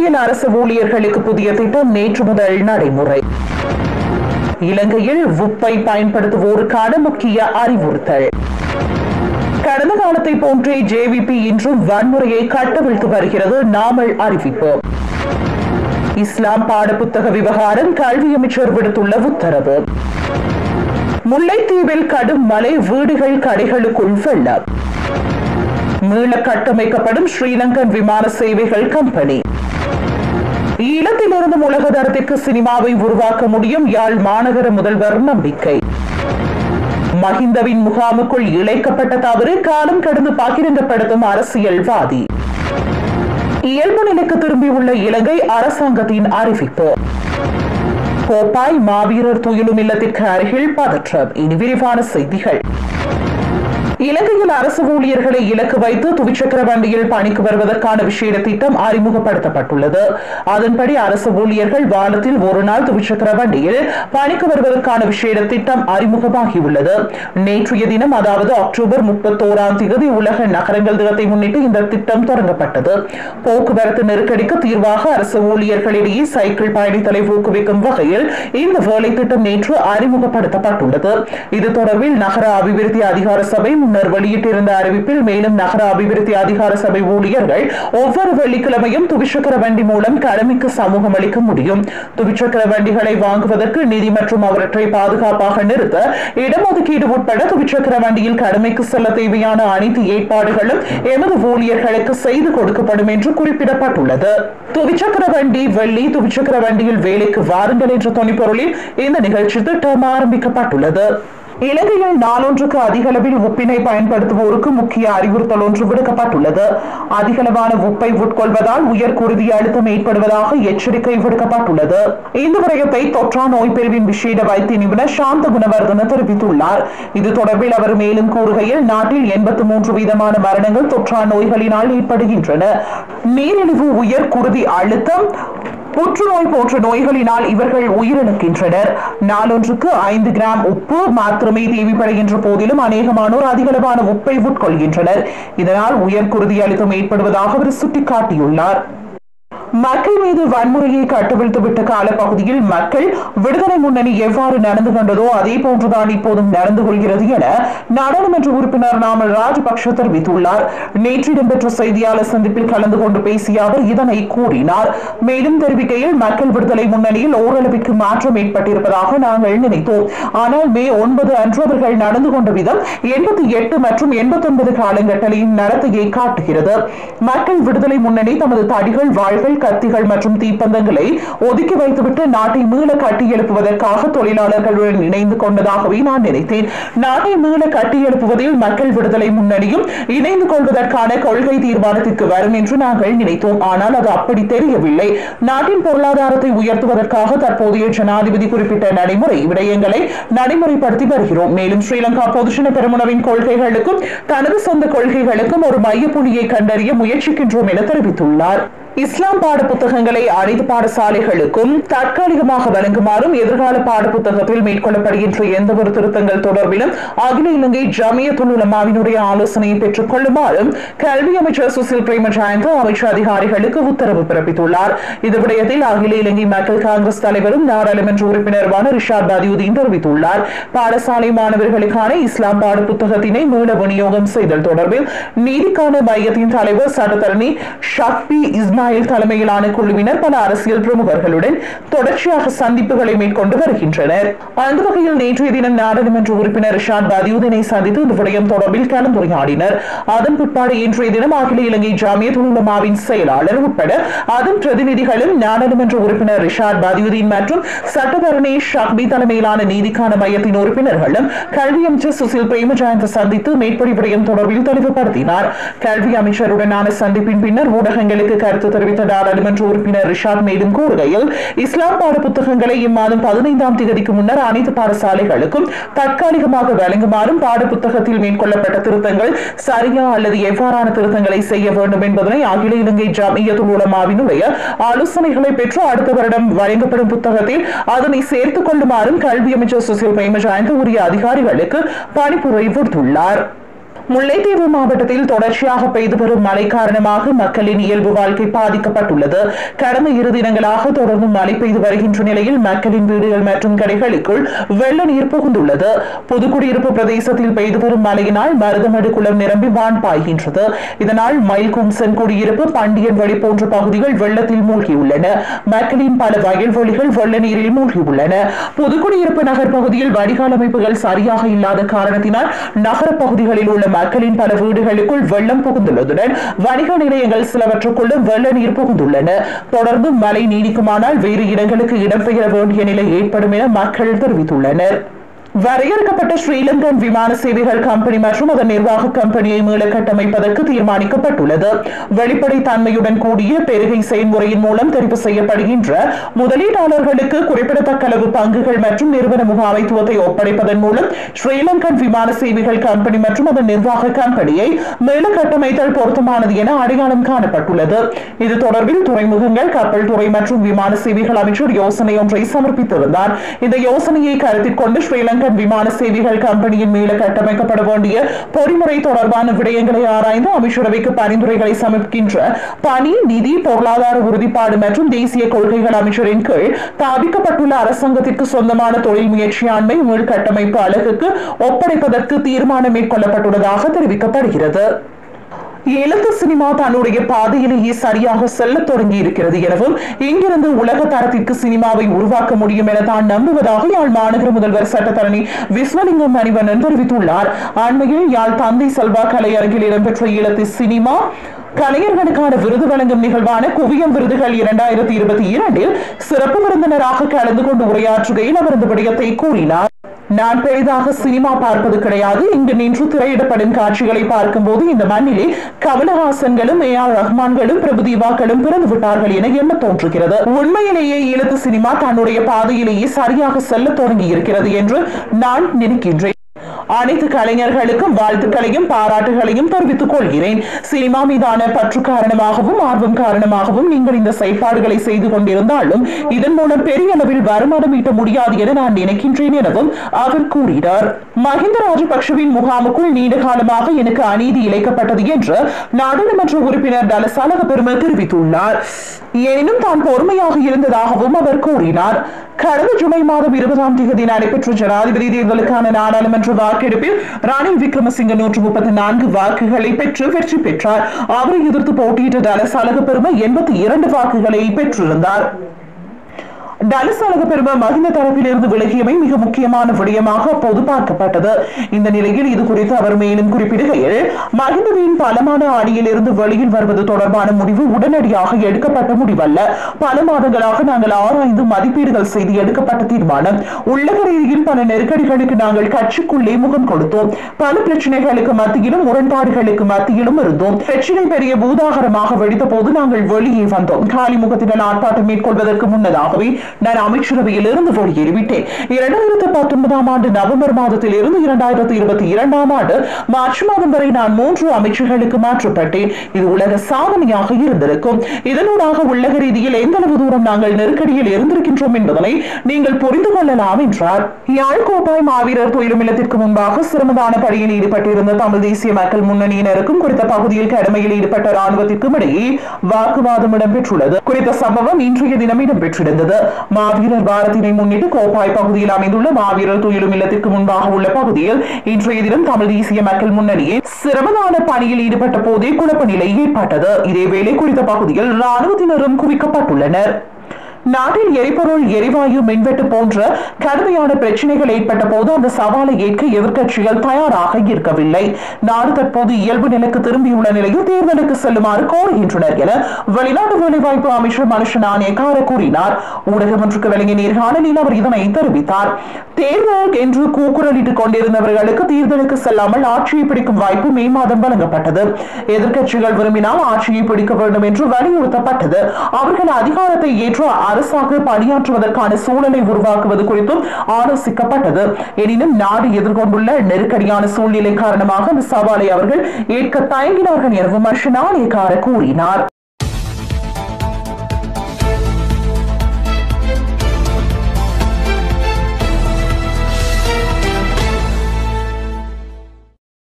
இலங்கையில் அரசு ஊழியர்களுக்கு புதிய திட்டம் நேற்று முதல் நடைமுறை இலங்கையில் உப்பை பயன்படுத்துவோருக்கான முக்கிய அறிவுறுத்தல் கடந்த காலத்தை போன்றே ஜேவிபி இன்றும் வன்முறையை கட்டவிழ்த்து வருகிறது நாமல் அறிவிப்பு இஸ்லாம் பாடப்புத்தக விவகாரம் கல்வி அமைச்சர் விடுத்துள்ள உத்தரவு முல்லைத்தீவில் கடும் மழை வீடுகள் கடைகளுக்குள் வெள்ளம் மீள கட்டமைக்கப்படும் ஸ்ரீலங்கன் விமான சேவைகள் கம்பெனி ஈழத்திலிருந்து உலக தரத்திற்கு சினிமாவை உருவாக்க முடியும் யாழ் மாநகர முதல்வர் நம்பிக்கை மஹிந்தவின் முகாமுக்குள் இழைக்கப்பட்ட தவறு காலம் கடந்து பகிரங்கப்படுத்தும் அரசியல்வாதி இயல்பு நிலைக்கு திரும்பியுள்ள இலங்கை அரசாங்கத்தின் அறிவிப்பு கோப்பாய் மாவீரர் துயிலும் இல்லத்திற்கு அருகில் பதற்றம் இனி விரிவான செய்திகள் இலங்கையில் அரசு ஊழியர்களை இலக்கு வைத்து துவிச்சக்கர வண்டியில் பணிக்கு வருவதற்கான விசேட திட்டம் அறிமுகப்படுத்தப்பட்டுள்ளது அதன்படி அரசு ஊழியர்கள் வாரத்தில் ஒரு நாள் துவிச்சக்கர வண்டியில் பணிக்கு வருவதற்கான விசேட திட்டம் அறிமுகமாகியுள்ளது நேற்றைய தினம் அதாவது அக்டோபர் முப்பத்தோராம் தேதி உலக நகரங்கள் தினத்தை முன்னிட்டு இந்த திட்டம் தொடங்கப்பட்டது போக்குவரத்து நெருக்கடிக்கு தீர்வாக அரசு ஊழியர்களிடையே சைக்கிள் பயணித்தலை ஊக்குவிக்கும் வகையில் இந்த வேலை திட்டம் நேற்று அறிமுகப்படுத்தப்பட்டுள்ளது இது தொடர்பில் நகர அபிவிருத்தி அதிகார சபை முன்னர் வெளியிட்டிருந்த அறிவிப்பில் மேலும் நகர அபிவிருத்தி அதிகார சபை ஊழியர்கள் ஒவ்வொரு வெள்ளிக்கிழமையும் துவிச்சக்கர வண்டி மூலம் கடமைக்கு சமூகம் அளிக்க முடியும் துவிச்சக்கர வண்டிகளை வாங்குவதற்கு நிதி மற்றும் அவற்றை பாதுகாப்பாக நிறுத்த இடஒதுக்கீடு உட்பட துவிச்சக்கர வண்டியில் கடமைக்கு செல்ல தேவையான அனைத்து ஏற்பாடுகளும் எமது ஊழியர்களுக்கு செய்து கொடுக்கப்படும் என்று குறிப்பிடப்பட்டுள்ளது துவிச்சக்கர வண்டி வெள்ளி துவிச்சக்கர வண்டியில் வேலைக்கு வாருங்கள் என்ற துணிப்பொருளில் இந்த நிகழ்ச்சி திட்டம் ஆரம்பிக்கப்பட்டுள்ளது இலங்கையில் நாளொன்றுக்கு அதிக அளவில் உப்பினை பயன்படுத்துவோருக்கு முக்கிய அறிவுறுத்தல் ஒன்று விடுக்கப்பட்டுள்ளது அதிகளவான உப்பை உட்கொள்வதால் உயர் குருதி அழுத்தம் ஏற்படுவதாக எச்சரிக்கை விடுக்கப்பட்டுள்ளது இந்த விடயத்தை தொற்றா நோய் பிரிவின் விசேட வைத்திய நிபுணர் சாந்த குணவர்தன தெரிவித்துள்ளார் இது தொடர்பில் அவர் மேலும் கூறுகையில் நாட்டில் எண்பத்தி மூன்று வீதமான மரணங்கள் தொற்றா நோய்களினால் ஏற்படுகின்றன நீரிழிவு உயர் குருதி அழுத்தம் புற்றுநோய் போன்ற நோய்களினால் இவர்கள் உயிரிழக்கின்றனர் நாளொன்றுக்கு ஐந்து கிராம் உப்பு மாத்திரமே தேவைப்படுகின்ற போதிலும் அநேகமானோர் அதிகளவான உப்பை உட்கொள்கின்றனர் இதனால் உயர் குருதி அழுத்தம் ஏற்படுவதாக அவர் சுட்டிக்காட்டியுள்ளார் மக்கள் மீது வன்முறையை கட்டவிழ்த்துவிட்ட காலப்பகுதியில் மக்கள் விடுதலை முன்னணி எவ்வாறு நடந்து கொண்டதோ அதே போன்றுதான் இப்போதும் நடந்து கொள்கிறது என நாடாளுமன்ற உறுப்பினர் நாமல் ராஜபக்ஷ தெரிவித்துள்ளார் நேற்று இடம்பெற்ற செய்தியாளர் சந்திப்பில் கலந்து கொண்டு பேசிய அவர் இதனை கூறினார் மேலும் தெரிவிக்கையில் மக்கள் விடுதலை முன்னணியில் ஓரளவிற்கு மாற்றம் ஏற்பட்டிருப்பதாக நாங்கள் நினைத்தோம் ஆனால் மே ஒன்பது அன்று அவர்கள் நடந்து கொண்ட விதம் எண்பத்தி எட்டு மற்றும் எண்பத்தி ஒன்பது காலங்கட்டளையின் நடத்தையை காட்டுகிறது மக்கள் விடுதலை முன்னணி தமது தடிகள் வாழ்கள் கத்திகள் மற்றும் தீப்பந்தங்களை ஒதுக்கி வைத்துவிட்டு நாட்டை மீள கட்டி எழுப்புவதற்காக தொழிலாளர்களுடன் இணைந்து கொண்டதாகவே நான் நினைத்தேன் நாட்டை மீள கட்டி எழுப்புவதில் மக்கள் விடுதலை முன்னணியும் இணைந்து கொள்வதற்கான கொள்கை தீர்மானத்திற்கு வரும் என்று நாங்கள் நினைத்தோம் ஆனால் அது அப்படி தெரியவில்லை நாட்டின் பொருளாதாரத்தை உயர்த்துவதற்காக தற்போதைய ஜனாதிபதி குறிப்பிட்ட நடைமுறை விடயங்களை நடைமுறைப்படுத்தி வருகிறோம் மேலும் ஸ்ரீலங்கா பொதுஜன பெருமுனவின் கொள்கைகளுக்கும் தனது சொந்த கொள்கைகளுக்கும் ஒரு மையப்புள்ளியை கண்டறிய முயற்சிக்கின்றோம் என தெரிவித்துள்ளார் இஸ்லாம் பாட புத்தகங்களை அனைத்து பாடசாலைகளுக்கும் தற்காலிகமாக வழங்குமாறும் எதிர்கால பாட புத்தகத்தில் மேற்கொள்ளப்படுகின்ற எந்த ஒரு திருத்தங்கள் தொடர்பிலும் அகில இலங்கை ஜமியத்துல் உலமாவினுடைய ஆலோசனையை பெற்றுக் கொள்ளுமாறும் கல்வி அமைச்சர் சுசில் பிரேமஜாயந்த் அமைச்சர் அதிகாரிகளுக்கு உத்தரவு பிறப்பித்துள்ளார் இது விடயத்தில் அகில இலங்கை மக்கள் காங்கிரஸ் தலைவரும் நாடாளுமன்ற உறுப்பினருமான ரிஷாத் பதியுதீன் தெரிவித்துள்ளார் பாடசாலை மாணவர்களுக்கான இஸ்லாம் பாட புத்தகத்தினை மீள விநியோகம் செய்தல் தொடர்பில் நீதிக்கான மையத்தின் தலைவர் சட்டத்தரணி ஷக்பி இஸ்மா இஸ்மாயில் தலைமையிலான குழுவினர் பல அரசியல் பிரமுகர்களுடன் தொடர்ச்சியாக சந்திப்புகளை மேற்கொண்டு வருகின்றனர் அந்த வகையில் நேற்றைய தினம் நாடாளுமன்ற உறுப்பினர் ரிஷாத் பதியுதீனை சந்தித்து இந்த விடயம் தொடர்பில் கலந்துரையாடினர் அதன் பிற்பாடு இன்றைய தினம் அகில இலங்கை ஜாமியத் உலமாவின் செயலாளர் உட்பட அதன் பிரதிநிதிகளும் நாடாளுமன்ற உறுப்பினர் ரிஷாத் பதியுதீன் மற்றும் சட்டத்தரணி ஷக்பி தலைமையிலான நீதிக்கான மையத்தின் உறுப்பினர்களும் கல்வி அமைச்சர் சுசில் பிரேமஜாயந்த சந்தித்து மேற்படி விடயம் தொடர்பில் தெளிவுபடுத்தினார் கல்வி அமைச்சருடனான சந்திப்பின் பின்னர் ஊடகங்களுக்கு கருத்து தெரிவித்த நாடாளுமன்ற உறுப்பினர் ரிஷாத் மேலும் கூறுகையில் இஸ்லாம் பாட புத்தகங்களை இம்மாதம் பதினைந்தாம் தேதிக்கு முன்னர் அனைத்து பாடசாலைகளுக்கும் தற்காலிகமாக வழங்குமாறும் பாட புத்தகத்தில் மேற்கொள்ளப்பட்ட திருத்தங்கள் சரியா அல்லது எவ்வாறான திருத்தங்களை செய்ய வேண்டும் என்பதனை அகில இலங்கை ஜாமியத்துல் உலமாவினுடைய ஆலோசனைகளை பெற்று அடுத்த வருடம் வழங்கப்படும் புத்தகத்தில் அதனை சேர்த்துக் கொள்ளுமாறும் கல்வி அமைச்சர் சுசில் பிரேமஜாயந்த் உரிய அதிகாரிகளுக்கு பணிப்புரை விடுத்துள்ளார் முல்லைத்தீவு மாவட்டத்தில் தொடர்ச்சியாக பெய்து வரும் மழை காரணமாக மக்களின் இயல்பு வாழ்க்கை பாதிக்கப்பட்டுள்ளது கடந்த இரு தினங்களாக தொடர்ந்து மழை பெய்து வருகின்ற நிலையில் மக்களின் வீடுகள் மற்றும் கடைகளுக்குள் வெள்ள நீர் புகுந்துள்ளது புதுக்குடியிருப்பு பிரதேசத்தில் பெய்து வரும் மழையினால் மருதமடு குளம் நிரம்பி வான் பாய்கின்றது இதனால் மயில்கும்சன் குடியிருப்பு பாண்டியன் வழி போன்ற பகுதிகள் வெள்ளத்தில் மூழ்கியுள்ளன மக்களின் பல வயல்வெளிகள் வெள்ள நீரில் மூழ்கியுள்ளன புதுக்குடியிருப்பு நகர் பகுதியில் வடிகால் அமைப்புகள் சரியாக இல்லாத காரணத்தினால் நகர பகுதிகளில் உள்ள மக்களின் பல வீடுகளுக்குள் வெள்ளம் புகுந்துள்ளதுடன் வணிக நிலையங்கள் சிலவற்றுக்குள்ளும் வெள்ள நீர் புகுந்துள்ளன தொடர்ந்து மழை நீடிக்குமானால் வேறு இடங்களுக்கு இடம்பெயர வேண்டிய நிலை ஏற்படும் என மக்கள் தெரிவித்துள்ளனர் வரையறுக்கப்பட்ட ஸ்ரீலங்கன் விமான சேவைகள் கம்பெனி மற்றும் அதன் நிர்வாக கம்பெனியை மீள கட்டமைப்பதற்கு தீர்மானிக்கப்பட்டுள்ளது வெளிப்படை தன்மையுடன் கூடிய பெருகை செயல்முறையின் மூலம் தெரிவு செய்யப்படுகின்ற முதலீட்டாளர்களுக்கு குறிப்பிடத்தக்க அளவு பங்குகள் மற்றும் நிறுவன முகாமைத்துவத்தை ஒப்படைப்பதன் மூலம் ஸ்ரீலங்கன் விமான சேவைகள் கம்பெனி மற்றும் அதன் நிர்வாக கம்பெனியை மீள கட்டமைத்தல் பொருத்தமானது என அடையாளம் காணப்பட்டுள்ளது இது தொடர்பில் துறைமுகங்கள் கப்பல் துறை மற்றும் விமான சேவைகள் அமைச்சர் யோசனை ஒன்றை சமர்ப்பித்திருந்தார் இந்த யோசனையை கருத்தில் கொண்டு ஸ்ரீலங்கன் விமான சேவைகள் கம்பெனியின் மீள கட்டமைக்கப்பட வேண்டிய பொறிமுறை தொடர்பான விடயங்களை ஆராய்ந்து அமைச்சரவைக்கு பரிந்துரைகளை சமர்ப்பிக்கின்ற பணி நிதி பொருளாதார உறுதிப்பாடு மற்றும் தேசிய கொள்கைகள் அமைச்சரின் கீழ் தாபிக்கப்பட்டுள்ள அரசாங்கத்திற்கு சொந்தமான தொழில் முயற்சியாண்மை உள்கட்டமைப்பு அலகுக்கு ஒப்படைப்பதற்கு தீர்மானம் மேற்கொள்ளப்பட்டுள்ளதாக தெரிவிக்கப்படுகிறது எழுத்து சினிமா தன்னுடைய பாதையிலேயே சரியாக செல்லத் தொடங்கி இருக்கிறது எனவும் இங்கிருந்து உலக தரத்திற்கு சினிமாவை உருவாக்க முடியும் என தான் நம்புவதாக யாழ் மாநகர முதல்வர் சட்டத்தரணி விஸ்வலிங்கம் மணிவண்ணன் தெரிவித்துள்ளார் அண்மையில் யாழ் தந்தை செல்வா கலையரங்கில் இடம்பெற்ற ஈழத்து சினிமா கலைஞர்களுக்கான விருது வழங்கும் நிகழ்வான குவியம் விருதுகள் இரண்டாயிரத்தி இருபத்தி இரண்டில் சிறப்பு விருந்தினராக கலந்து கொண்டு உரையாற்றுகையில் அவர் இந்த விடயத்தை கூறினார் நான் பெரிதாக சினிமா பார்ப்பது கிடையாது இங்கு நின்று திரையிடப்படும் காட்சிகளை பார்க்கும்போது இந்த மண்ணிலே கமலஹாசன்களும் ஏ ஆர் ரஹ்மான்களும் பிரபுதீவாக்களும் பிறந்து விட்டார்கள் என எண்ண தோன்றுகிறது உண்மையிலேயே ஈழத்து சினிமா தன்னுடைய பாதையிலேயே சரியாக செல்ல தொடங்கி இருக்கிறது என்று நான் நினைக்கின்றேன் அனைத்து கலைஞர்களுக்கும் வாழ்த்துக்களையும் பாராட்டுகளையும் தெரிவித்துக் கொள்கிறேன் சினிமா மீதான பற்று காரணமாகவும் ஆர்வம் காரணமாகவும் நீங்கள் இந்த செயற்பாடுகளை செய்து கொண்டிருந்தாலும் இதன் மூலம் பெரிய அளவில் வருமானம் ஈட்ட முடியாது என நான் நினைக்கின்றேன் எனவும் அவர் கூறினார் மஹிந்த ராஜபக்சவின் முகாமுக்குள் நீண்ட காலமாக எனக்கு அநீதி இழைக்கப்பட்டது என்று நாடாளுமன்ற உறுப்பினர் தலசாலக பெருமை தெரிவித்துள்ளார் எனினும் தான் பொறுமையாக இருந்ததாகவும் அவர் கூறினார் கடந்த ஜூலை மாதம் இருபதாம் தேதி நடைபெற்ற ஜனாதிபதி தேர்தலுக்கான நாடாளுமன்ற வாக்கெடுப்பில் ரணில் விக்ரமசிங்க நூற்று முப்பத்தி நான்கு வாக்குகளை பெற்று வெற்றி பெற்றார் அவரை எதிர்த்து போட்டியிட்ட தலசாலக பெருமை எண்பத்தி இரண்டு வாக்குகளை பெற்றிருந்தார் டலசாலக பெருமை மகிந்த தரப்பிலிருந்து விலகியமை மிக முக்கியமான விடயமாக அப்போது பார்க்கப்பட்டது இந்த நிலையில் இது குறித்து அவர் மேலும் குறிப்பிடுகையில் மகிந்தவின் பலமான ஆணியில் இருந்து வெளியில் வருவது தொடர்பான முடிவு உடனடியாக எடுக்கப்பட்ட முடிவல்ல பல மாதங்களாக நாங்கள் ஆராய்ந்து மதிப்பீடுகள் செய்து எடுக்கப்பட்ட தீர்மானம் உள்ளக ரீதியில் பல நெருக்கடிகளுக்கு நாங்கள் கட்சிக்குள்ளே முகம் கொடுத்தோம் பல பிரச்சனைகளுக்கு மத்தியிலும் முரண்பாடுகளுக்கு மத்தியிலும் இருந்தோம் பிரச்சனை பெரிய பூதாகரமாக வெடித்த போது நாங்கள் வெளியே வந்தோம் காலிமுகத்தினர் ஆர்ப்பாட்டம் மேற்கொள்வதற்கு முன்னதாகவே நான் அமைச்சரவையில் இருந்து வெளியேறிவிட்டேன் இரண்டாயிரத்தி பத்தொன்பதாம் ஆண்டு நவம்பர் மாதத்தில் இருந்து இரண்டாயிரத்தி இருபத்தி இரண்டாம் ஆண்டு மார்ச் மாதம் வரை நான் மூன்று அமைச்சர்களுக்கு மாற்றப்பட்டேன் இது உலக சாதனையாக இருந்திருக்கும் இதனூடாக உள்ளக ரீதியில் எந்த அளவு தூரம் நாங்கள் நெருக்கடியில் இருந்திருக்கின்றோம் என்பதனை நீங்கள் புரிந்து கொள்ளலாம் என்றார் யாழ் கோட்டாய் மாவீரர் துயிலும் இல்லத்திற்கு முன்பாக சிரமதான பணியில் ஈடுபட்டிருந்த தமிழ் தேசிய மக்கள் முன்னணியினருக்கும் குறித்த பகுதியில் கடமையில் ஈடுபட்ட ராணுவத்திற்கும் இடையே வாக்குவாதம் இடம்பெற்றுள்ளது குறித்த சம்பவம் இன்றைய தினம் இடம்பெற்றிருந்தது மாவீரர் வாரத்தினை முன்னிட்டு கோப்பாய் பகுதியில் அமைந்துள்ள மாவீரர் துயிலும் இல்லத்திற்கு முன்பாக உள்ள பகுதியில் இன்றைய தினம் தமிழ் தேசிய மக்கள் முன்னணியில் சிரமதான பணியில் ஈடுபட்ட போதே குழப்ப நிலை ஏற்பட்டது இதேவேளை குறித்த பகுதியில் ராணுவத்தினரும் குவிக்கப்பட்டுள்ளனர் நாட்டில் எரிபொருள் எரிவாயு மின்வெட்டு போன்ற கடுமையான பிரச்சனைகள் ஏற்பட்ட போது அந்த சவாலை ஏற்க எதிர்க்கட்சிகள் தயாராக இருக்கவில்லை நாடு தற்போது இயல்பு நிலைக்கு திரும்பியுள்ள நிலையில் தேர்தலுக்கு செல்லுமாறு கோருகின்றனர் என வெளிநாட்டு வேலைவாய்ப்பு அமைச்சர் மனுஷ நாணயக்கார கூறினார் ஊடகம் ஒன்றுக்கு வழங்கிய நேர்காணலில் அவர் இதனை தெரிவித்தார் தேர்தல் என்று கூக்குரலிட்டுக் கொண்டிருந்தவர்களுக்கு தேர்தலுக்கு செல்லாமல் ஆட்சியை பிடிக்கும் வாய்ப்பு மே மாதம் வழங்கப்பட்டது எதிர்க்கட்சிகள் விரும்பினால் ஆட்சியை பிடிக்க வேண்டும் என்று வலியுறுத்தப்பட்டது அவர்கள் அதிகாரத்தை ஏற்ற அரசாக பணியாற்றுவதற்கான சூழலை உருவாக்குவது குறித்தும் ஆலோசிக்கப்பட்டது எனினும் நாடு எதிர்கொண்டுள்ள நெருக்கடியான சூழ்நிலை காரணமாக அந்த சவாலை அவர்கள் ஏற்க தயங்கினார்கள் எனவும் மர்ஷனாலேக்கார கூறினார்